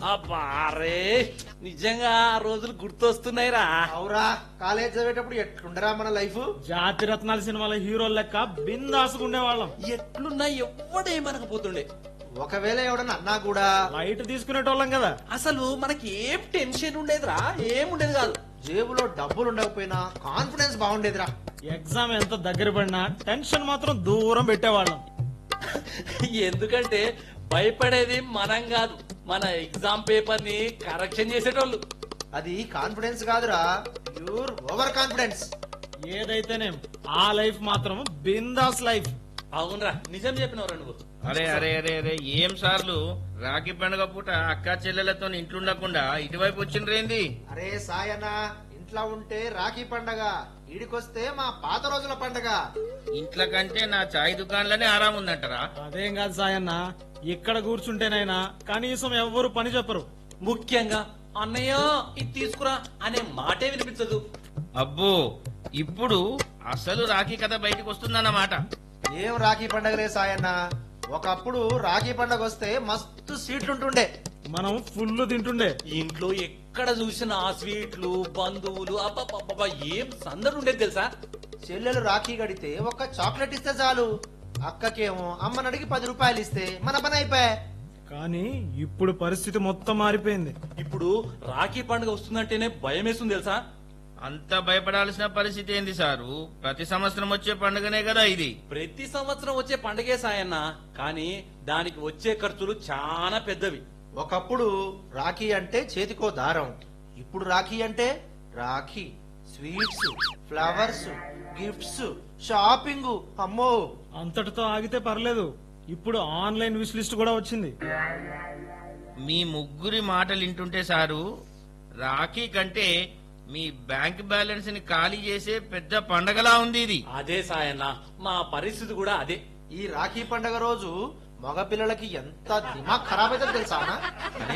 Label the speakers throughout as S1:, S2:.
S1: అబ్బా రే నిజంగా ఆ రోజులు గుర్తొస్తున్నాయిరా
S2: అవురా కాలేజ్ చదివేటప్పుడు ఎట్లుండరా మన లైఫ్
S3: జాతి రత్నాల సినిమాల హీరోల లెక్క బిందాసుకుండేవాళ్ళం
S1: ఎట్లున్నా ఎవ్వడేమనకపోతుండే
S2: ఒకవేళ ఎవడన్నా అన్నా కూడా
S3: లైట్ తీసుకునేటోళ్ళం కదా
S1: అసలు మనకి ఏం టెన్షన్ ఉండేదిరా ఏముండేది కాదు
S2: జేబులో డబ్బులు ఉండకపోయినా కాన్ఫిడెన్స్ బాగుండేదిరా
S3: ఎగ్జామ్ ఎంత దగ్గర పడినా టెన్షన్ మాత్రం దూరం పెట్టేవాళ్ళం
S1: ఎందుకంటే భయపడేది మనం కాదు మన ఎగ్జామ్ పేపర్ ని కరెక్షన్ చేసేటోళ్ళు
S2: అది కాన్ఫిడెన్స్ కాదురా ప్యూర్ ఓవర్ కాన్ఫిడెన్స్
S3: ఏదైతేనేం ఆ లైఫ్ మాత్రం బిందాస్ లైఫ్
S1: అవునరా నిజం చెప్పినవరా నువ్వు
S4: అరే అరే అరే అరే ఏం సార్లు రాఖీ పండుగ పూట అక్క చెల్లెలతో ఇంట్లుండకుండా ఇటువైపు వచ్చిండ్రేంది
S2: అరే సాయన్న ఇంట్లో ఉంటే రాఖీ పండగ ఈడికొస్తే మా పాత రోజుల పండగ
S4: ఇంట్లో కంటే నా చాయ్ దుకాణంలోనే ఆరాం ఉందంటారా
S3: అదేం కాదు సాయన్న ఇక్కడ కూర్చుంటేనైనా కనీసం ఎవ్వరు పని చెప్పరు
S1: ముఖ్యంగా అన్నయ్య ఇది తీసుకురా అనే మాటే వినిపించదు
S4: అబ్బో ఇప్పుడు అసలు రాఖీ కథ బయటకు వస్తుందన్నమాట
S2: ఏం రాఖీ పండగలే సాయన్న ఒకప్పుడు రాఖీ పండగ వస్తే మస్తు సీట్లుంటుండే
S3: మనం ఫుల్ తింటుండే
S1: ఇంట్లో ఎక్కడ చూసినా ఆ స్వీట్లు బంధువులు అబ్బబ్బబ్బబ్బా ఏం సందడి ఉండేది తెలుసా
S2: చెల్లెలు రాఖీ కడితే ఒక చాక్లెట్ ఇస్తే చాలు అక్కకేమో అమ్మని అడిగి పది రూపాయలు ఇస్తే మన పని అయిపోయా
S3: కానీ ఇప్పుడు పరిస్థితి మొత్తం మారిపోయింది
S1: ఇప్పుడు రాఖీ పండుగ వస్తుందంటేనే భయం వేస్తుంది తెలుసా
S4: అంత భయపడాల్సిన పరిస్థితి ఏంది సారు ప్రతి సంవత్సరం వచ్చే పండుగనే కదా ఇది
S1: ప్రతి సంవత్సరం వచ్చే పండగే సాయన్న కానీ దానికి వచ్చే ఖర్చులు చాలా పెద్దవి
S2: ఒకప్పుడు రాఖీ అంటే చేతికో దారం ఇప్పుడు రాఖీ అంటే Rakhi sweets flowers gifts shopping అమ్మో
S3: అంతటితో ఆగితే పర్లేదు ఇప్పుడు ఆన్లైన్ విష్ లిస్ట్ కూడా వచ్చింది
S4: మీ ముగ్గురి మాటలు వింటుంటే సారు రాఖీ కంటే మీ బ్యాంక్ బ్యాలెన్స్ ని ఖాళీ చేసే పెద్ద పండగలా ఉంది ఇది
S1: అదే సాయన్న మా పరిస్థితి కూడా అదే
S2: ఈ రాఖీ పండగ రోజు మగపిల్లలకి ఎంత దిమాగ్ ఖరాబ్ అవుతుంది తెలుసా అన్న?
S4: అరే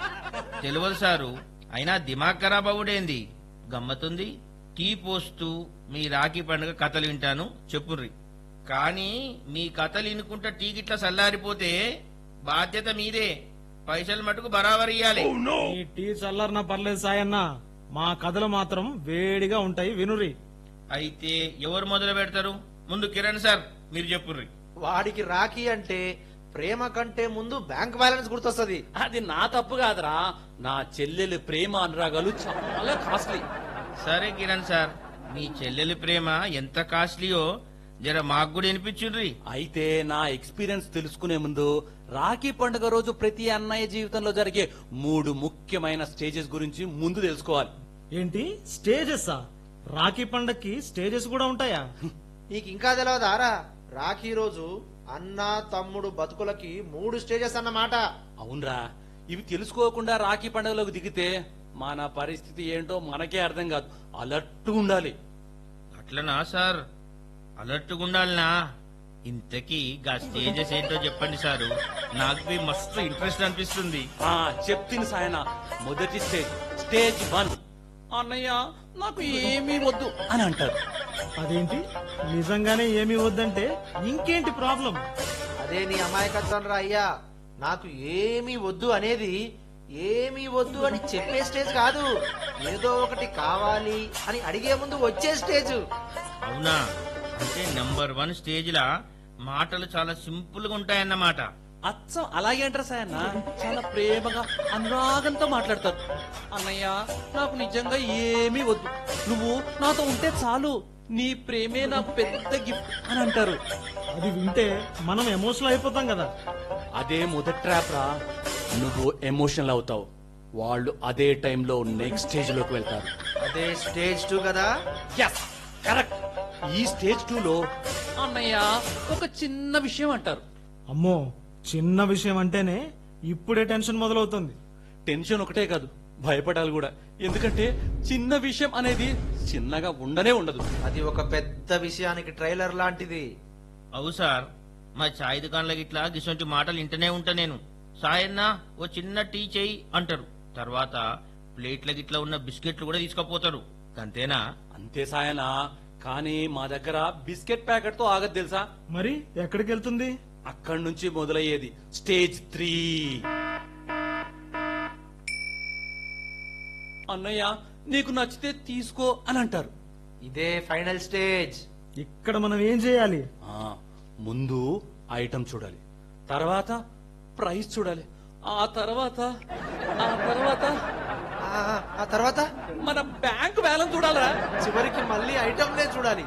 S4: తెలియదు సారు అయినా దిమాగ్ ఖరాబ్ అవుడేంది గమ్మతుంది టీ పోస్తూ మీ రాఖీ పండుగ కథలు వింటాను చెప్పుర్రి కానీ మీ కథలు వినుకుంటా టీ గిట్లా చల్లారిపోతే బాధ్యత మీదే పైసలు మటుకు బరాబర్ ఇయ్యాలి
S3: ఈ టీ చల్లర్న పర్లేదు సాయన్న మా కథలు మాత్రం వేడిగా ఉంటాయి వినురి
S4: అయితే ఎవరు మొదలు పెడతారు ముందు కిరణ్ సార్ మీరు చెప్పుర్రి
S2: వాడికి రాఖీ అంటే ప్రేమ కంటే ముందు బ్యాంక్ బ్యాలెన్స్ గుర్తొస్తుంది
S1: అది నా తప్పు కాదురా నా చెల్లెలు ప్రేమ అనురాగాలు చాలా కాస్ట్లీ
S4: సరే కిరణ్ సార్ మీ చెల్లెలి ప్రేమ ఎంత కాస్ట్లీయో జర మాకు కూడా వినిపించుండ్రి
S1: అయితే నా ఎక్స్పీరియన్స్ తెలుసుకునే ముందు రాఖీ పండుగ రోజు ప్రతి అన్నయ్య జీవితంలో జరిగే మూడు ముఖ్యమైన స్టేజెస్ గురించి ముందు తెలుసుకోవాలి
S3: ఏంటి స్టేజెస్ రాఖీ పండక్కి స్టేజెస్ కూడా ఉంటాయా
S2: నీకు ఇంకా తెలియదారా రాఖీ రోజు అన్న తమ్ముడు బతుకులకి మూడు స్టేజెస్ అన్నమాట
S1: అవునరా ఇవి తెలుసుకోకుండా రాఖీ పండుగలోకి దిగితే మన పరిస్థితి ఏంటో మనకే అర్థం కాదు అలర్ట్ ఉండాలి
S4: అట్లనా సార్ అలర్ట్గా ఉండాలనా ఇంతకీ గా స్టేజెస్ ఏంటో చెప్పండి సారు నాకు బి మస్తు ఇంట్రెస్ట్ అనిపిస్తుంది
S1: ఆ చెప్తిని సాయన మొదటి స్టేజ్ స్టేజ్ వన్ అన్నయ్య నాకు ఏమీ వద్దు అని అంటారు
S3: అదేంటి నిజంగానే ఏమీ వద్దంటే ఇంకేంటి ప్రాబ్లం
S2: అదే నీ అమాయకత్వం రా అయ్యా నాకు ఏమీ వద్దు అనేది ఏమీ వద్దు అని చెప్పే స్టేజ్ కాదు ఏదో ఒకటి కావాలి అని అడిగే ముందు వచ్చే స్టేజ్
S4: అవునా అంటే నంబర్ వన్ స్టేజ్ లా మాటలు చాలా సింపుల్ గా ఉంటాయన్నమాట
S1: అచ్చం అలాగే అంటారు సాయన్న చాలా ప్రేమగా అనురాగంతో మాట్లాడతారు అన్నయ్య నాకు నిజంగా ఏమీ వద్దు నువ్వు నాతో ఉంటే చాలు నీ ప్రేమే నాకు పెద్ద గిఫ్ట్ అని అంటారు
S3: అది వింటే మనం ఎమోషనల్ అయిపోతాం కదా
S1: అదే మొదటి ట్రాప్ రా నువ్వు ఎమోషనల్ అవుతావు వాళ్ళు అదే టైంలో నెక్స్ట్ స్టేజ్ లోకి వెళ్తారు
S2: అదే స్టేజ్ టూ కదా
S1: ఎస్ కరెక్ట్ ఈ స్టేజ్ టూ లో అన్నయ్య ఒక చిన్న విషయం అంటారు
S3: అమ్మో చిన్న విషయం అంటేనే ఇప్పుడే టెన్షన్ మొదలవుతుంది
S1: టెన్షన్ ఒకటే కాదు భయపడాలి కూడా ఎందుకంటే చిన్న విషయం అనేది చిన్నగా ఉండనే ఉండదు
S2: అది ఒక పెద్ద విషయానికి ట్రైలర్ లాంటిది
S4: అవు సార్ మా చాయ్ దుకాణంలో ఇట్లా గిసొంటి మాటలు వింటనే ఉంటా నేను సాయన్న ఓ చిన్న టీ చేయి అంటారు తర్వాత ప్లేట్ల గిట్లా ఉన్న బిస్కెట్లు కూడా తీసుకుపోతారు అంతేనా
S1: అంతే సాయనా కానీ మా దగ్గర బిస్కెట్ ప్యాకెట్ తో ఆగదు తెలుసా
S3: మరి ఎక్కడికి వెళ్తుంది
S1: అక్కడి నుంచి మొదలయ్యేది స్టేజ్ త్రీ అన్నయ్య నీకు నచ్చితే తీసుకో అని అంటారు
S2: ఇదే ఫైనల్ స్టేజ్
S3: ఇక్కడ మనం ఏం చేయాలి
S1: ఆ, ముందు ఐటమ్ చూడాలి తర్వాత ప్రైస్ చూడాలి ఆ తర్వాత ఆ తర్వాత
S2: ఆ, ఆ తర్వాత
S1: మన బ్యాంక్ బ్యాలెన్స్ చూడాలరా
S2: చివరికి మళ్ళీ ఐటమ్లే చూడాలి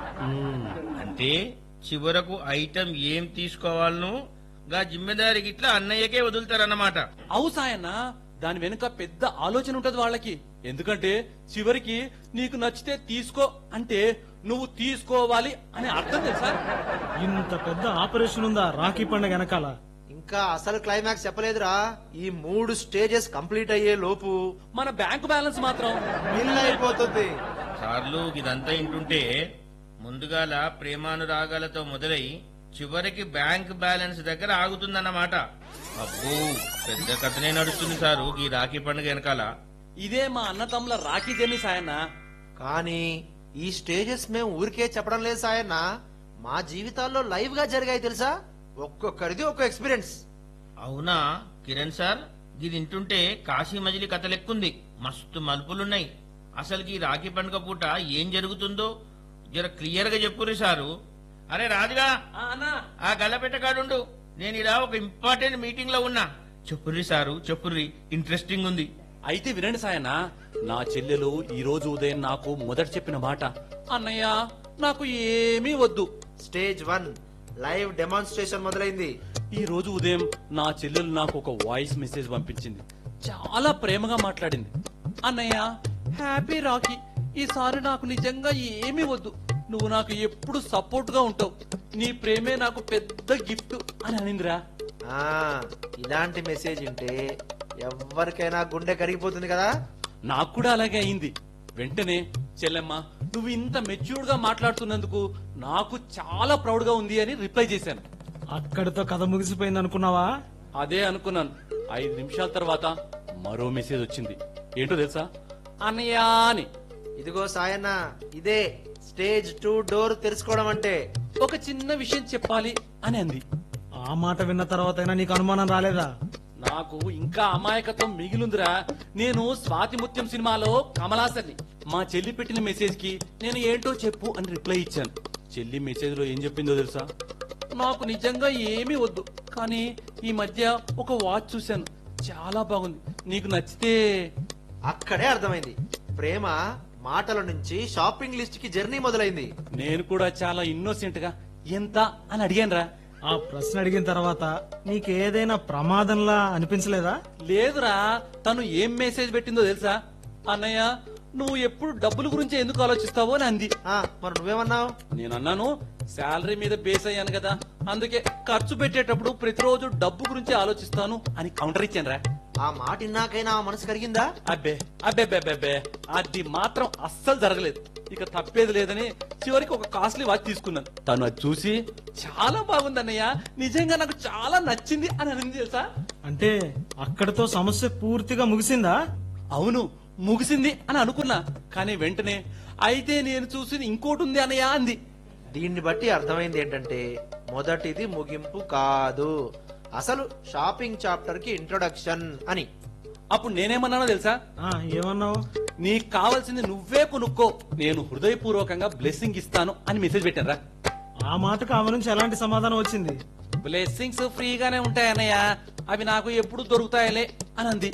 S4: అంటే చివరకు ఐటెం ఏం తీసుకోవాలను గా జిమ్మెదారి గిట్లా అన్నయ్యకే వదులుతారన్నమాట
S1: అవు సాయన్న దాని వెనుక పెద్ద ఆలోచన ఉంటది వాళ్ళకి ఎందుకంటే చివరికి నీకు నచ్చితే తీసుకో అంటే నువ్వు తీసుకోవాలి అనే అర్థం తెలుసా
S3: ఇంత పెద్ద ఆపరేషన్ ఉందా రాఖీ పండుగ వెనకాల
S2: ఇంకా అసలు క్లైమాక్స్ చెప్పలేదురా ఈ మూడు స్టేజెస్ కంప్లీట్ అయ్యే లోపు
S1: మన బ్యాంక్ బ్యాలెన్స్ మాత్రం
S2: మిల్ అయిపోతుంది
S4: సార్లు ఇదంతా ఇంటుంటే ముందుగాల ప్రేమానురాగాలతో మొదలై చివరికి బ్యాంక్ బ్యాలెన్స్ దగ్గర ఆగుతుందన్నమాట అబ్బో పెద్ద కథనే నడుస్తుంది సారు ఈ రాఖీ పండుగ వెనకాల
S1: ఇదే మా అన్నతమ్ముల రాఖీ జర్నీ సాయన్న
S2: కానీ ఈ స్టేజెస్ మేము ఊరికే చెప్పడం లేదు సాయన్న మా జీవితాల్లో లైవ్ గా జరిగాయి తెలుసా ఒక్కొక్కరిది ఒక్కో ఎక్స్పీరియన్స్
S4: అవునా కిరణ్ సార్ ఇది వింటుంటే కాశీ మజిలీ కథ లెక్కుంది మస్తు మలుపులున్నాయి అసలు ఈ రాఖీ పండుగ పూట ఏం జరుగుతుందో జర క్లియర్ గా చెప్పుర్రి సారు అరే రాజుగా
S1: ఆ, అన్నా
S4: ఆ గల్లపెట్టగాడుండు నేను ఇలా ఒక ఇంపార్టెంట్ మీటింగ్ లో ఉన్నా చెప్పుర్రి సారు చెప్పుర్రి ఇంట్రెస్టింగ్ ఉంది
S1: అయితే వినండి సాయన్న నా చెల్లెలు ఈ రోజు ఉదయం నాకు మొదట చెప్పిన మాట అన్నయ్య నాకు ఏమీ వద్దు
S2: స్టేజ్ వన్ లైవ్ డెమాన్స్ట్రేషన్ మొదలైంది
S1: ఈ రోజు ఉదయం నా చెల్లెలు నాకు ఒక వాయిస్ మెసేజ్ పంపించింది చాలా ప్రేమగా మాట్లాడింది అన్నయ్య హ్యాపీ రాఖీ ఈసారి నాకు నిజంగా ఏమీ వద్దు నువ్వు నాకు ఎప్పుడు సపోర్ట్ గా ఉంటావు నీ ప్రేమే నాకు పెద్ద గిఫ్ట్ అని అనిందిరా
S2: ఆ ఇలాంటి మెసేజ్ ఉంటే ఎవరికైనా గుండె కరిగిపోతుంది కదా
S1: నాకు కూడా అలాగే అయింది వెంటనే చెల్లెమ్మ నువ్వు ఇంత మెచ్యూర్డ్ గా మాట్లాడుతున్నందుకు నాకు చాలా ప్రౌడ్ గా ఉంది అని రిప్లై చేశాను
S3: అక్కడితో కథ ముగిసిపోయింది అనుకున్నావా
S1: అదే అనుకున్నాను ఐదు నిమిషాల తర్వాత మరో మెసేజ్ వచ్చింది ఏంటో తెలుసా అన్నయ్య అని
S2: ఇదిగో సాయన్న ఇదే స్టేజ్ టూ డోర్ తెరుచుకోవడం అంటే
S1: ఒక చిన్న విషయం చెప్పాలి అని అంది
S3: ఆ మాట విన్న తర్వాత నీకు అనుమానం రాలేదా
S1: నాకు ఇంకా అమాయకత్వం మిగిలిందిరా నేను స్వాతి ముత్యం సినిమాలో కమలాసన్ని మా చెల్లి పెట్టిన మెసేజ్ కి నేను ఏంటో చెప్పు అని రిప్లై ఇచ్చాను చెల్లి మెసేజ్ లో ఏం చెప్పిందో తెలుసా నాకు నిజంగా ఏమీ వద్దు కానీ ఈ మధ్య ఒక వాచ్ చూశాను చాలా బాగుంది నీకు నచ్చితే
S2: అక్కడే అర్థమైంది ప్రేమ మాటల నుంచి షాపింగ్ లిస్ట్ కి జర్నీ మొదలైంది
S1: నేను కూడా చాలా ఇన్నోసెంట్ గా ఎంత అని అడిగానురా
S3: ఆ ప్రశ్న అడిగిన తర్వాత నీకేదైనా ప్రమాదంలా అనిపించలేదా
S1: లేదురా తను ఏం మెసేజ్ పెట్టిందో తెలుసా అన్నయ్య నువ్వు ఎప్పుడు డబ్బుల గురించి ఎందుకు ఆలోచిస్తావో అని అంది
S2: ఆ మరి నువ్వేమన్నావు
S1: నేను అన్నాను శాలరీ మీద బేస్ అయ్యాను కదా అందుకే ఖర్చు పెట్టేటప్పుడు ప్రతిరోజు డబ్బు గురించి ఆలోచిస్తాను అని కౌంటర్ ఇచ్చాను రా
S2: ఆ మాట ఇన్నాకైనా ఆ మనసు కరిగిందా
S1: అబ్బే అబ్బే అబ్బే, అబ్బే అబ్బే అది మాత్రం అస్సలు జరగలేదు ఇక తప్పేది లేదని చివరికి ఒక కాస్ట్లీ వాచ్ తీసుకున్నాను తను అది చూసి చాలా బాగుంది అన్నయ్య నిజంగా నాకు చాలా నచ్చింది అని అనింది తెలుసా
S3: అంటే అక్కడితో సమస్య పూర్తిగా ముగిసిందా
S1: అవును ముగిసింది అని అనుకున్నా కానీ వెంటనే అయితే నేను చూసింది ఇంకోటి ఉంది అన్నయ్య అంది
S2: దీన్ని బట్టి అర్థమైంది ఏంటంటే మొదటిది ముగింపు కాదు అసలు షాపింగ్ చాప్టర్ కి ఇంట్రొడక్షన్ అని
S1: అప్పుడు నేనేమన్నానో తెలుసా
S3: ఆ ఏమన్నావు
S1: నీకు కావాల్సింది నువ్వే కొనుక్కో నేను హృదయపూర్వకంగా బ్లెస్సింగ్ ఇస్తాను అని మెసేజ్ పెట్టారా
S3: ఆ మాటకు ఆమె నుంచి ఎలాంటి సమాధానం వచ్చింది
S1: బ్లెస్సింగ్స్ ఫ్రీగానే ఉంటాయన్నయ్య అవి నాకు ఎప్పుడు దొరుకుతాయలే అని అంది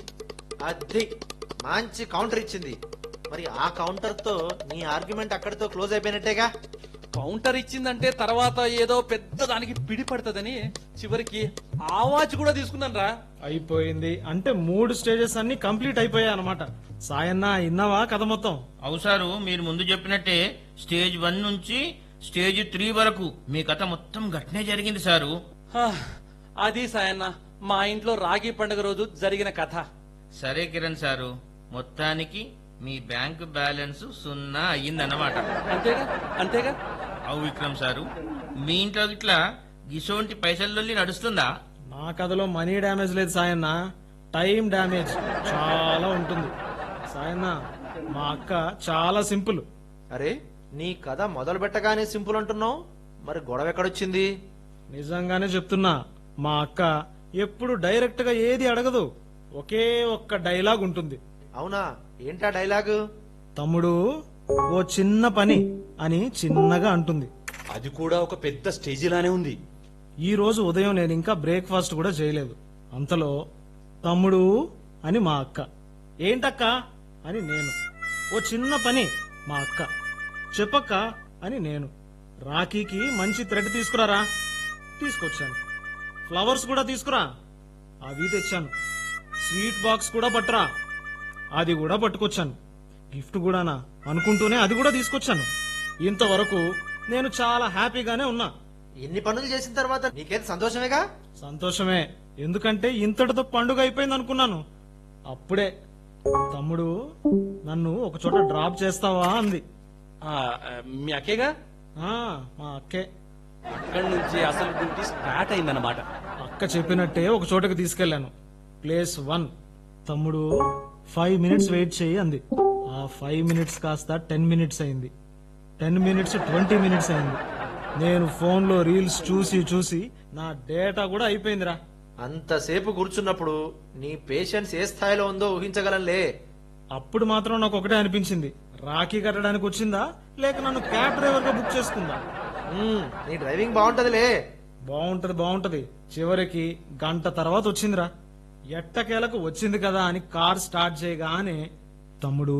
S2: అది మంచి కౌంటర్ ఇచ్చింది మరి ఆ కౌంటర్ తో నీ ఆర్గ్యుమెంట్ అక్కడితో క్లోజ్ అయిపోయినట్టేగా
S1: కౌంటర్ ఇచ్చిందంటే తర్వాత ఏదో పెద్ద దానికి పిడి పడుతుందని చివరికి ఆ వాచ్ కూడా తీసుకున్నాను రా
S3: అయిపోయింది అంటే మూడు స్టేజెస్ అన్ని కంప్లీట్ అయిపోయాయి అనమాట సాయన్న ఇన్నావా కథ మొత్తం
S4: అవుసారు మీరు ముందు చెప్పినట్టే స్టేజ్ వన్ నుంచి స్టేజ్ త్రీ వరకు మీ కథ మొత్తం గట్నే జరిగింది సారు
S1: హా, అది సాయన్న మా ఇంట్లో రాఖీ పండుగ రోజు జరిగిన కథ
S4: సరే కిరణ్ సారు మొత్తానికి మీ బ్యాంక్ బ్యాలెన్స్ సున్నా అయ్యిందన్నమాట
S1: అంతేగా అంతేగా
S4: అవు విక్రమ్ సారు మీ ఇంట్లో ఇట్లా గిసోంటి పైసల్లోని నడుస్తుందా
S3: నా కథలో మనీ డ్యామేజ్ లేదు సాయన్న టైం డ్యామేజ్ చాలా ఉంటుంది సాయన్న మా అక్క చాలా సింపుల్
S2: అరే నీ కథ మొదలు పెట్టగానే సింపుల్ అంటున్నావు మరి గొడవ ఎక్కడొచ్చింది
S3: నిజంగానే చెప్తున్నా మా అక్క ఎప్పుడు డైరెక్ట్ గా ఏది అడగదు ఒకే ఒక్క డైలాగ్ ఉంటుంది
S2: అవునా ఏంటా డైలాగు
S3: తమ్ముడు ఓ చిన్న పని అని చిన్నగా అంటుంది
S1: అది కూడా ఒక పెద్ద స్టేజిలానే ఉంది
S3: ఈ రోజు ఉదయం నేను ఇంకా బ్రేక్ఫాస్ట్ కూడా చేయలేదు అంతలో తమ్ముడు అని మా అక్క ఏంటక్క అని నేను ఓ చిన్న పని మా అక్క చెప్పక్క అని నేను రాఖీకి మంచి థ్రెడ్ తీసుకురారా తీసుకొచ్చాను ఫ్లవర్స్ కూడా తీసుకురా అవి తెచ్చాను స్వీట్ బాక్స్ కూడా పట్టురా అది కూడా పట్టుకొచ్చాను గిఫ్ట్ కూడానా అనుకుంటూనే అది కూడా తీసుకొచ్చాను ఇంతవరకు నేను చాలా హ్యాపీగానే ఉన్నా
S2: ఎన్ని పనులు చేసిన తర్వాత నీకేం సంతోషమేగా
S3: సంతోషమే ఎందుకంటే ఇంతటితో పండుగ అయిపోయింది అనుకున్నాను అప్పుడే తమ్ముడు నన్ను ఒక చోట డ్రాప్ చేస్తావా అంది
S1: ఆ, ఆ, మీ అక్కేగా
S3: ఆ మా అక్కే
S1: అక్కడి నుంచి అసలు డ్యూటీ స్టార్ట్ అయిందన్నమాట
S3: అక్క చెప్పినట్టే ఒక చోటకి తీసుకెళ్లాను ప్లేస్ వన్ తమ్ముడు ఫైవ్ మినిట్స్ వెయిట్ చేయి అంది ఆ ఫైవ్ మినిట్స్ కాస్త టెన్ మినిట్స్ అయింది టెన్ మినిట్స్ ట్వంటీ మినిట్స్ అయింది నేను ఫోన్లో రీల్స్ చూసి చూసి నా డేటా కూడా అయిపోయిందిరా
S2: అంతసేపు కూర్చున్నప్పుడు నీ పేషెన్స్ ఏ స్థాయిలో ఉందో ఊహించగలంలే
S3: అప్పుడు మాత్రం నాకు ఒకటే అనిపించింది రాఖీ కట్టడానికి వచ్చిందా లేక నన్ను క్యాబ్ డ్రైవర్ గా బుక్ చేసుకుందా
S2: ఉమ్, నీ డ్రైవింగ్ బాగుంటదిలే
S3: బాగుంటది బాగుంటది చివరికి గంట తర్వాత వచ్చిందిరా ఎట్టకేలకు వచ్చింది కదా అని కార్ స్టార్ట్ చేయగానే తమ్ముడు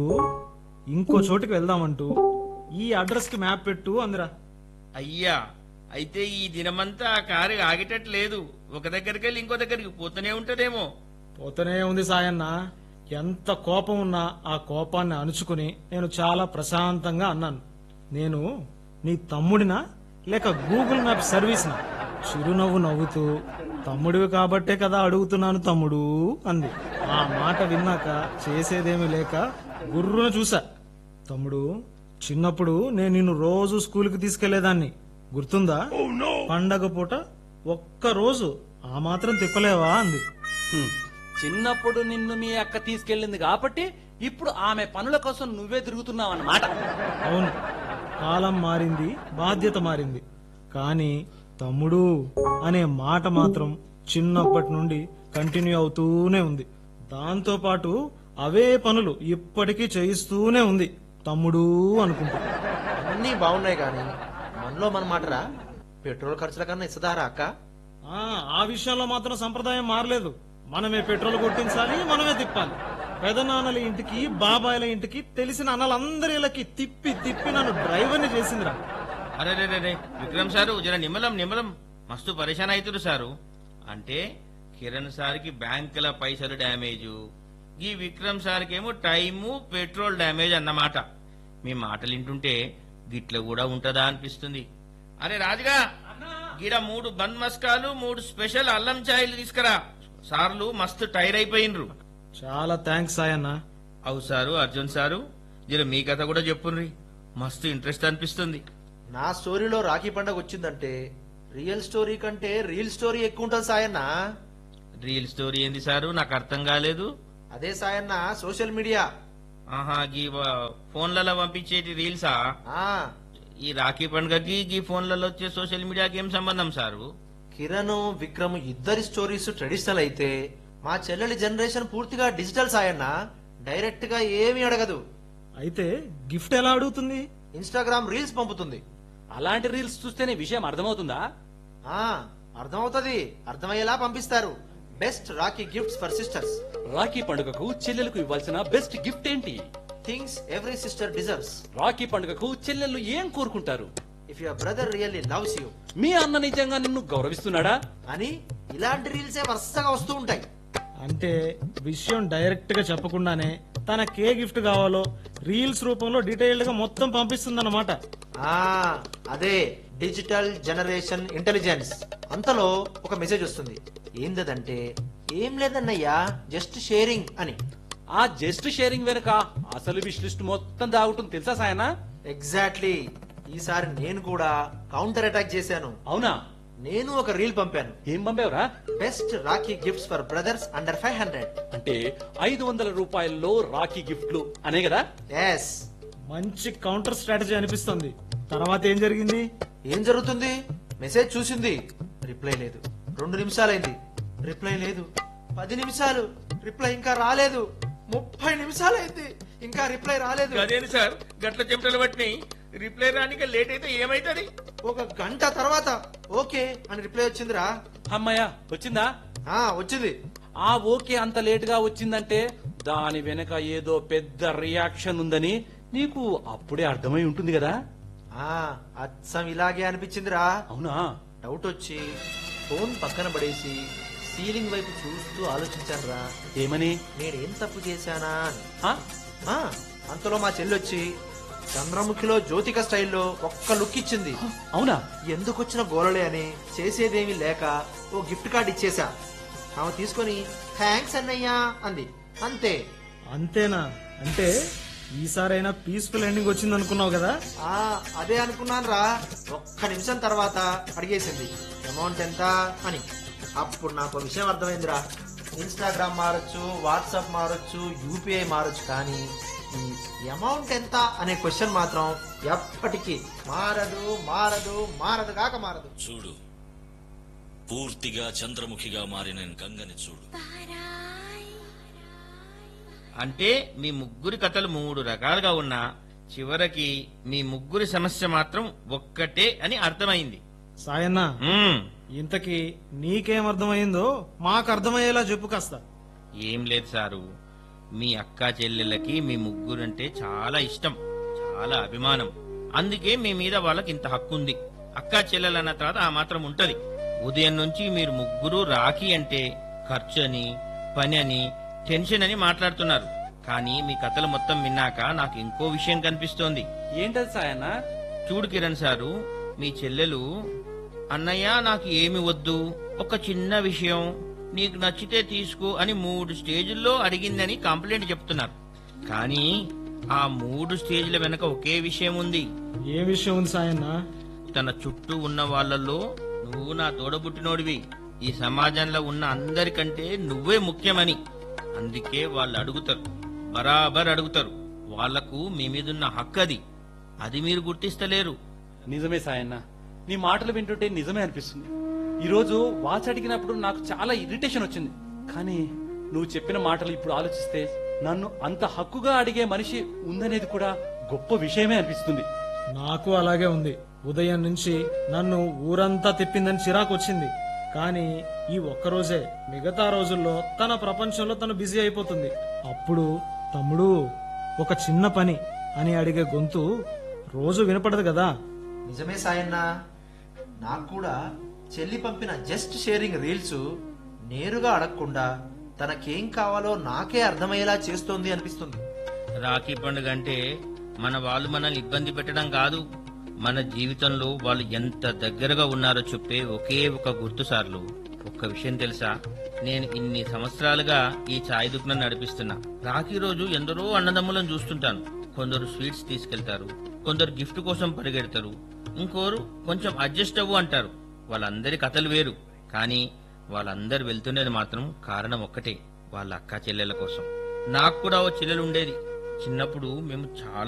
S3: ఇంకో చోటుకి వెళ్దామంటూ ఈ అడ్రస్ కి మ్యాప్ పెట్టు అందిరా
S4: అయ్యా అయితే ఈ దినమంతా ఆ కారు ఆగేటట్లేదు ఒక దగ్గరికి వెళ్ళి ఇంకో దగ్గరికి పోతూనే ఉంటదేమో
S3: పోతూనే ఉంది సాయన్న ఎంత కోపం ఉన్నా ఆ కోపాన్ని అణుచుకుని నేను చాలా ప్రశాంతంగా అన్నాను నేను నీ తమ్ముడినా లేక గూగుల్ మ్యాప్ సర్వీస్నా చిరునవ్వు నవ్వుతూ తమ్ముడివి కాబట్టే కదా అడుగుతున్నాను తమ్ముడు అంది ఆ మాట విన్నాక చేసేదేమీ లేక గుర్రున చూసా తమ్ముడు చిన్నప్పుడు నేను నిన్ను రోజు స్కూల్కి తీసుకెళ్లేదాన్ని గుర్తుందా పండగ పూట ఒక్క రోజు ఆ మాత్రం తిప్పలేవా అంది
S1: హ్మ్. చిన్నప్పుడు నిన్ను మీ అక్క తీసుకెళ్ళింది కాబట్టి ఇప్పుడు ఆమె పనుల కోసం నువ్వే తిరుగుతున్నావు అన్నమాట
S3: అవును కాలం మారింది బాధ్యత మారింది కానీ తమ్ముడు అనే మాట మాత్రం చిన్నప్పటి నుండి కంటిన్యూ అవుతూనే ఉంది దాంతో పాటు అవే పనులు ఇప్పటికీ చేయిస్తూనే ఉంది తమ్ముడు అనుకుంటా
S2: అన్నీ బాగున్నాయి గాని మనలో మన మాటరా పెట్రోల్ ఖర్చుల కన్నా ఇస్తుందారా అక్క
S3: ఆ ఆ విషయంలో మాత్రం సంప్రదాయం మారలేదు మనమే పెట్రోల్ కొట్టించాలి మనమే తిప్పాలి పెదనాన్నల ఇంటికి బాబాయిల ఇంటికి తెలిసిన అన్నలందరిలకి తిప్పి తిప్పి నన్ను డ్రైవర్ని చేసిందిరా
S4: అరే రే రే రే విక్రమ్ సారు జర నిమ్మలం నిమ్మలం మస్తు పరేషాన్ అవుతురు సారు అంటే కిరణ్ సార్కి బ్యాంకుల పైసలు డ్యామేజు ఈ విక్రమ్ సార్కి ఏమో టైము పెట్రోల్ డ్యామేజ్ అన్నమాట మీ మాటలు వింటుంటే గిట్ల కూడా ఉంటదా అనిపిస్తుంది అరే రాజుగా గిడ మూడు బన్ మస్కాలు మూడు స్పెషల్ అల్లం చాయలు తీసుకురా సార్లు మస్తు టైర్ అయిపోయినరు
S3: చాలా థ్యాంక్స్ సాయన్న
S4: అవు సారు అర్జున్ సారు జర మీ కథ కూడా చెప్పుండ్రి మస్తు ఇంట్రెస్ట్ అనిపిస్తుంది
S2: నా స్టోరీలో రాఖీ పండగ వచ్చిందంటే రియల్ స్టోరీ కంటే రీల్ స్టోరీ ఎక్కువ ఉంటుంది సాయన్న
S4: రియల్ స్టోరీ ఏంది సారు నాకు అర్థం కాలేదు
S2: అదే సాయన్న సోషల్ మీడియా
S4: ఆహా గీ వ- ఫోన్లలో పంపించేటి రీల్సా
S2: ఆ
S4: ఈ రాఖీ పండుగకి గీ ఫోన్లలో వచ్చే సోషల్ మీడియాకి ఏం సంబంధం సారు
S2: కిరణ్ విక్రమ్ ఇద్దరి స్టోరీస్ ట్రెడిషనల్ అయితే మా చెల్లెలి జనరేషన్ పూర్తిగా డిజిటల్ సాయన్న డైరెక్ట్ గా ఏమీ అడగదు
S3: అయితే గిఫ్ట్ ఎలా అడుగుతుంది
S2: ఇన్స్టాగ్రామ్ రీల్స్ పంపుతుంది
S1: అలాంటి రీల్స్ చూస్తేనే విషయం అర్థమవుతుందా
S2: ఆ అర్థమవుతుంది అర్థమయ్యేలా పంపిస్తారు best Rakhi gifts for sisters
S1: Rakhi పండుగకు చెల్లెలకు ఇవ్వాల్సిన బెస్ట్ గిఫ్ట్ ఏంటి
S2: things every sister deserves
S1: Rakhi పండుగకు చెల్లెళ్ళు ఏం కోరుకుంటారు
S2: if your brother really loves you
S1: మీ అన్న నిజంగా నిన్ను గౌరవిస్తున్నాడా
S2: అని ఇలాంటి రీల్సే వరుసగా వస్తూ ఉంటాయి
S3: అంటే విషయం డైరెక్ట్ గా చెప్పకుండానే తనకే గిఫ్ట్ కావాలో రీల్స్ రూపంలో డీటెయిల్డ్ గా మొత్తం పంపిస్తుందన్నమాట
S2: ఆ అదే డిజిటల్ జనరేషన్ ఇంటెలిజెన్స్ అంతలో ఒక మెసేజ్ వస్తుంది ఏందదంటే ఏం లేదన్నయ్యా జస్ట్ షేరింగ్ అని
S1: ఆ జస్ట్ షేరింగ్ వెనుక అసలు విష్ లిస్ట్ మొత్తం దాగుతుంది తెలుసా సాయన
S2: ఎగ్జాక్ట్లీ ఈసారి నేను కూడా కౌంటర్ అటాక్ చేశాను
S1: అవునా
S2: నేను ఒక రీల్ పంపాను
S1: ఏం పంపావురా
S2: best Rakhi gifts for brothers under five hundred
S1: అంటే ఐదు వందల రూపాయల్లో రాఖీ గిఫ్ట్లు అనే కదా
S2: ఎస్
S3: మంచి కౌంటర్ స్ట్రాటజీ అనిపిస్తుంది తర్వాత ఏం జరిగింది
S2: ఏం జరుగుతుంది మెసేజ్ చూసింది రిప్లై లేదు రెండు నిమిషాలైంది రిప్లై లేదు పది నిమిషాలు రిప్లై ఇంకా రాలేదు ముప్పై నిమిషాలైంది ఇంకా రిప్లై రాలేదు
S4: అదేంటి సార్ గట్ల చెమటలు పట్టినాయి రిప్లై రానిక లేట్ అయితే ఏమైతుంది
S2: ఒక గంట తర్వాత ఓకే అని రిప్లై వచ్చిందిరా
S1: అమ్మయ్య వచ్చిందా
S2: ఆ వచ్చింది
S1: ఆ ఓకే అంత లేట్ గా వచ్చిందంటే దాని వెనక ఏదో పెద్ద రియాక్షన్ ఉందని నీకు అప్పుడే అర్థమై ఉంటుంది కదా
S2: ఆ అచ్చం ఇలాగే అనిపించిందిరా
S1: అవునా
S2: డౌట్ వచ్చి ఫోన్ పక్కన పడేసి సీలింగ్ వైపు చూస్తూ ఆలోచించానురా
S1: ఏమని
S2: నేనేం తప్పు చేశానా అని
S1: ఆ?
S2: ఆ, అంతలో మా చెల్లొచ్చి చంద్రముఖిలో జ్యోతిక స్టైల్లో ఒక్క లుక్ ఇచ్చింది
S1: అవునా
S2: ఎందుకు వచ్చిన గోలలే అని చేసేదేమీ లేక ఓ గిఫ్ట్ కార్డ్ ఇచ్చేశా ఆమె తీసుకొని థ్యాంక్స్ అన్నయ్యా అంది అంతే
S3: అంతేనా అంటే ఈసారైనా పీస్ఫుల్ ఎండింగ్ వచ్చింది అనుకున్నావు కదా
S2: ఆ అదే అనుకున్నాను రా ఒక్క నిమిషం తర్వాత అడిగేసింది అమౌంట్ ఎంత అని అప్పుడు నాకు ఒక విషయం అర్థమైందిరా ఇన్స్టాగ్రామ్ మారొచ్చు వాట్సాప్ మారొచ్చు యూపీఐ మారొచ్చు కానీ ఈ అమౌంట్ ఎంత అనే క్వశ్చన్ మాత్రం ఎప్పటికీ మారదు మారదు మారదు కాక మారదు
S5: చూడు పూర్తిగా చంద్రముఖిగా మారిన గంగని చూడు
S4: అంటే మీ ముగ్గురి కథలు మూడు రకాలుగా ఉన్నా చివరికి మీ ముగ్గురి సమస్య మాత్రం ఒక్కటే అని అర్థమైంది
S3: సాయన్న
S4: మ్మ్.
S3: ఇంతకీ నీకేం అర్థమైందో మాకు అర్థమయ్యేలా చెప్పు కాస్త
S4: ఏం లేదు సారు మీ అక్క చెల్లెళ్ళకి మీ ముగ్గురంటే చాలా ఇష్టం చాలా అభిమానం అందుకే మీ మీద వాళ్ళకి ఇంత హక్కు ఉంది అక్క చెల్లెలన్న తర్వాత ఆ మాత్రం ఉంటది ఉదయం నుంచి మీరు ముగ్గురు రాఖీ అంటే ఖర్చు అని పని అని టెన్షన్ అని మాట్లాడుతున్నారు కానీ మీ కథలు మొత్తం విన్నాక నాకు ఇంకో విషయం కనిపిస్తోంది
S1: ఏంటది సాయన్న
S4: చూడు కిరణ్ సారు మీ చెల్లెలు అన్నయ్య నాకు ఏమి వద్దు ఒక చిన్న విషయం నీకు నచ్చితే తీసుకో అని మూడు స్టేజుల్లో అడిగిందని కంప్లైంట్ చెప్తున్నారు కానీ ఆ మూడు స్టేజ్ల వెనక ఒకే విషయం ఉంది
S3: ఏ విషయం ఉంది సాయన్న
S4: తన చుట్టూ ఉన్న వాళ్ళల్లో నువ్వు నా తోడబుట్టినోడివి ఈ సమాజంలో ఉన్న అందరికంటే నువ్వే ముఖ్యమని అందుకే వాళ్ళు అడుగుతారు బరాబర్ అడుగుతారు వాళ్లకు మీ మీదున్న హక్కు అది అది మీరు గుర్తిస్తలేరు
S1: నిజమే సాయన్న నీ మాటలు వింటుంటే నిజమే అనిపిస్తుంది ఈరోజు వాచ్ అడిగినప్పుడు నాకు చాలా ఇరిటేషన్ వచ్చింది కానీ నువ్వు చెప్పిన మాటలు ఇప్పుడు ఆలోచిస్తే నన్ను అంత హక్కుగా అడిగే మనిషి ఉందనేది కూడా గొప్ప విషయమే అనిపిస్తుంది
S3: నాకు అలాగే ఉంది ఉదయం నుంచి నన్ను ఊరంతా తిప్పిందని చిరాకు వచ్చింది కానీ ఈ ఒక్క రోజే మిగతా రోజుల్లో తన ప్రపంచంలో తను బిజీ అయిపోతుంది అప్పుడు తమ్ముడు ఒక చిన్న పని అని అడిగే గొంతు రోజు వినపడదు కదా
S2: నిజమే సాయన్న నాకు కూడా చెల్లి పంపిన జస్ట్ షేరింగ్ రీల్స్ నేరుగా అడగకుండా తనకేం కావాలో నాకే అర్థమయ్యేలా చేస్తోంది అనిపిస్తుంది
S4: రాఖీ పండుగ అంటే మన వాళ్ళు మనల్ని ఇబ్బంది పెట్టడం కాదు మన జీవితంలో వాళ్ళు ఎంత దగ్గరగా ఉన్నారో చెప్పే ఒకే ఒక గుర్తు సార్లు ఒక్క విషయం తెలుసా నేను ఇన్ని సంవత్సరాలుగా ఈ ఛాయ్ దుకాణం నడిపిస్తున్నా రాఖీ రోజు ఎందరో అన్నదమ్ములను చూస్తుంటాను కొందరు స్వీట్స్ తీసుకెళ్తారు కొందరు గిఫ్ట్ కోసం పరిగెడతారు ఇంకోరు కొంచెం అడ్జస్ట్ అవ్వు అంటారు వాళ్ళందరి కథలు వేరు కానీ వాళ్ళందరు వెళ్తున్నది మాత్రం కారణం ఒక్కటే వాళ్ళ అక్క చెల్లెల కోసం నాకు కూడా ఓ చెల్లెలు ఉండేది చిన్నప్పుడు మేము చాలా